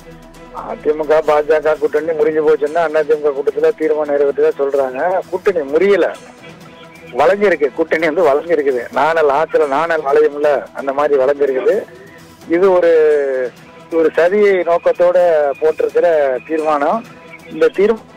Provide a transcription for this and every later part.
அதிமுக பாஜக கூட்டணி முறிஞ்சு போச்சுன்னா அதிமுக கூட்டத்துல தீர்மானம் நிறைவேற்றதா சொல்றாங்க கூட்டணி முறியல வளைஞ்சிருக்கு கூட்டணி வந்து வளைஞ்சிருக்குது நாணல் ஆத்துல நாணல் வளையும்ல அந்த மாதிரி வளைஞ்சிருக்குது இது ஒரு ஒரு சதி நோக்கத்தோட போட்டிருக்கிற தீர்மானம் இந்த தீர்மானம்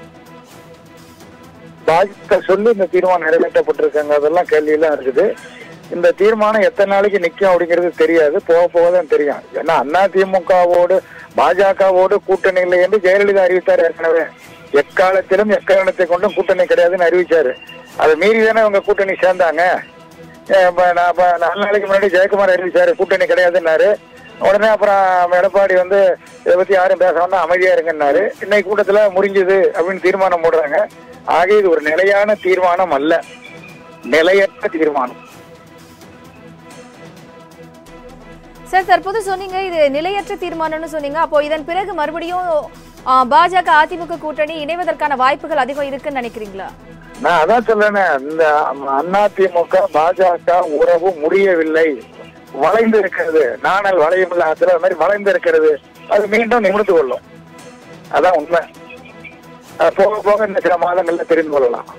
பாஜக சொல்லி இந்த தீர்மானம் நிறைவேற்றப்பட்டிருக்காங்க அதெல்லாம் கேள்வியெல்லாம் இருக்குது இந்த தீர்மானம் எத்தனை நாளைக்கு நிற்கும் அப்படிங்கிறது தெரியாது போக போக தான் தெரியும் ஏன்னா அண்ணா திமுகவோடு பாஜகவோடு கூட்டணி இல்லை என்று ஜெயலலிதா அறிவித்தார் ஏற்கனவே எக்காலத்திலும் எக்காரணத்தை கொண்டும் கூட்டணி கிடையாதுன்னு அறிவிச்சாரு அதை மீறி தானே அவங்க கூட்டணி சேர்ந்தாங்க ஏ, இப்ப நான் இப்ப நாலு நாளைக்கு முன்னாடி ஜெயக்குமார் அறிவிச்சாரு கூட்டணி கிடையாதுன்னாரு உடனே அப்புறம் எடப்பாடி வந்து இதை பத்தி யாரும் பேச வேண்டாம் அமைதியா இருங்கன்னாரு இன்னைக்கு கூட்டத்துல முடிஞ்சது அப்படின்னு தீர்மானம் போடுறாங்க ஆக இது ஒரு நிலையான தீர்மானம் அல்ல நிலையற்ற தீர்மானம் சார் தற்போது சொன்னீங்க இது நிலையற்ற தீர்மானம்னு சொன்னீங்க அப்போ இதன் பிறகு மறுபடியும் ஆ, பாஜக அதிமுக கூட்டணி இணைவதற்கான வாய்ப்புகள் அதிகம் இருக்குன்னு நினைக்கிறீங்களா நான் அதான் சொல்றேனே இந்த அதிமுக பாஜக உறவு முடியவில்லை வளைந்து இருக்கிறது நாணல் வளையமில்லாத அது மாதிரி வளைந்து இருக்கிறது அது மீண்டும் நிமிர்ந்து கொள்ளும் அதான் உண்மை அது போக போக இந்த சில மாதங்கள்ல தெரிந்து கொள்ளலாம்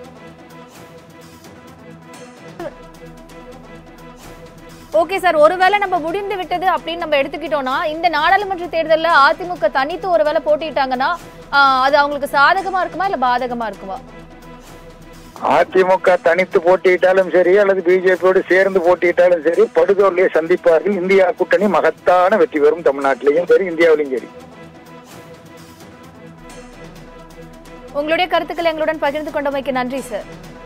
ஓகே சார் ஒருவேளை நம்ம முடிந்து விட்டது அப்படின்னு நம்ம எடுத்துக்கிட்டோம்னா இந்த நாடாளுமன்ற தேர்தல்ல அதிமுக தனித்து ஒருவேளை போட்டிட்டாங்கன்னா ஆ, அது அவங்களுக்கு சாதகமா இருக்குமா இல்ல பாதகமா இருக்குமா அதிமுக தனித்து போட்டியிட்டாலும் சரி அல்லது பிஜேபியோடு சேர்ந்து போட்டியிட்டாலும் சரி படுதோல்லையே சந்திப்பார்கள் இந்தியா கூட்டணி மகத்தான வெற்றி பெறும் தமிழ்நாட்டிலையும் சரி இந்தியாவிலையும் சரி உங்களுடைய கருத்துக்களை எங்களுடன் பகிர்ந்து கொண்டமைக்கு நன்றி சார்